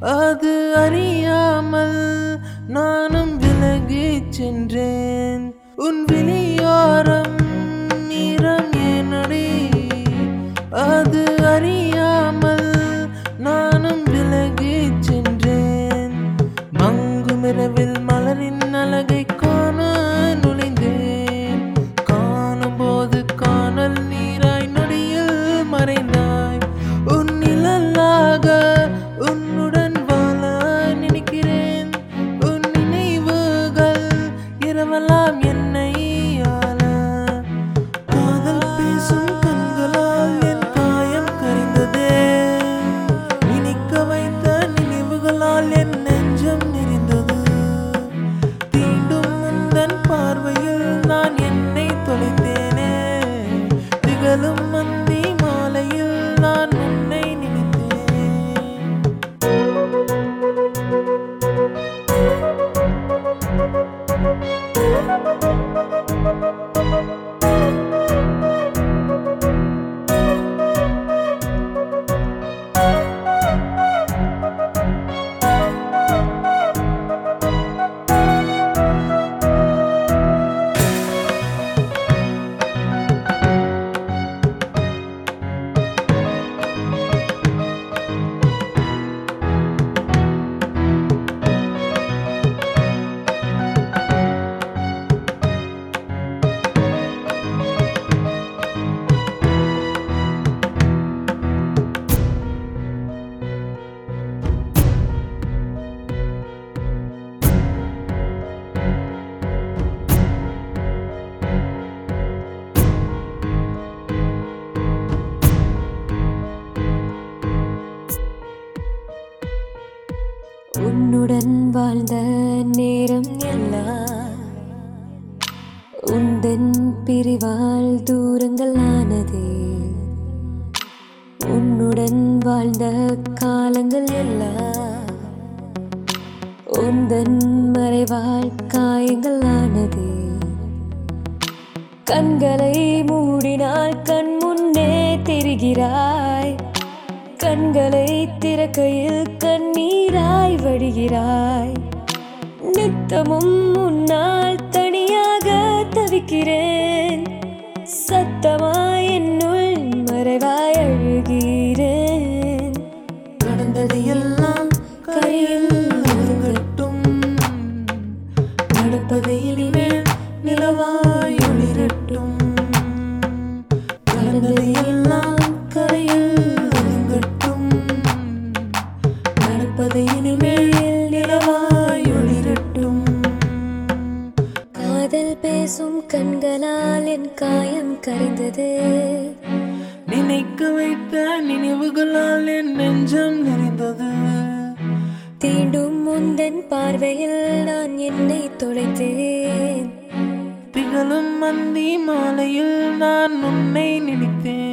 அது அறியாமல் நானும் விலகிச் சென்றேன் உன் விழியோரம் ஈரம் ஏனடி அது அறியாமல் நானும் விலகிச் சென்றேன் மங்கும் இரவில் மலரின் அழகை காண நுழைந்தேன் காணும் போது காணல் நீராய் நொடியில் மறைந்தாய் உன் நிழலாக உன்னுடன் வாழ நினைக்கிறேன் உன் நினைவுகள் இரவெல்லாம் என்னை ஆள காதல் பேசும் கண்களால் என் காயம் கரைந்ததே இனிக்க வைத்த நினைவுகளால் என் நெஞ்சம் நிறைந்தது தீண்டும் முந்தன் பார்வையில் நான் என்னை தொலைத்தேனே திகழும் மந்தி மாலையில் நான் உன்னை நினைத்தேன் உன்னுடன் வாழ்ந்த நேரம் எல்லாம் உந்தன் பிரிவால் தூரங்கள் ஆனதே உன்னுடன் வாழ்ந்த காலங்கள் எல்லாம் உந்தன் மறைவால் காயங்கள் ஆனதே கண்களை மூடினால் கண் முன்னே தெரிகிறாய் கண்களை திறக்கையில் கண்ணீராய் வடிகிறாய் நித்தமும் முன்னால் தனியாக தவிக்கிறேன் சத்தமாய் என்னுள் மறைவாய் அழுகிறேன் நடந்தது எல்லாம் கையில் ஒதுங்கட்டும் நடப்பது இனிமேல் நிலவாய் ஒளிரட்டும் நடந்தது எல்லாம் கரையில் ஒதுங்கட்டும் நடப்பது இனிமேல் நிலவாய் ஒளிரட்டும் காதல் பேசும் கண்களால் என் காயம் கரைந்தது நினைக்க வைத்த நினைவுகளால் என் நெஞ்சம் நிறைந்தது தீண்டும் முந்தன் பார்வையில் நான் என்னை தொலைத்தேன் திகழும் மந்தி மாலையில் நான் உன்னை நினைத்தேன்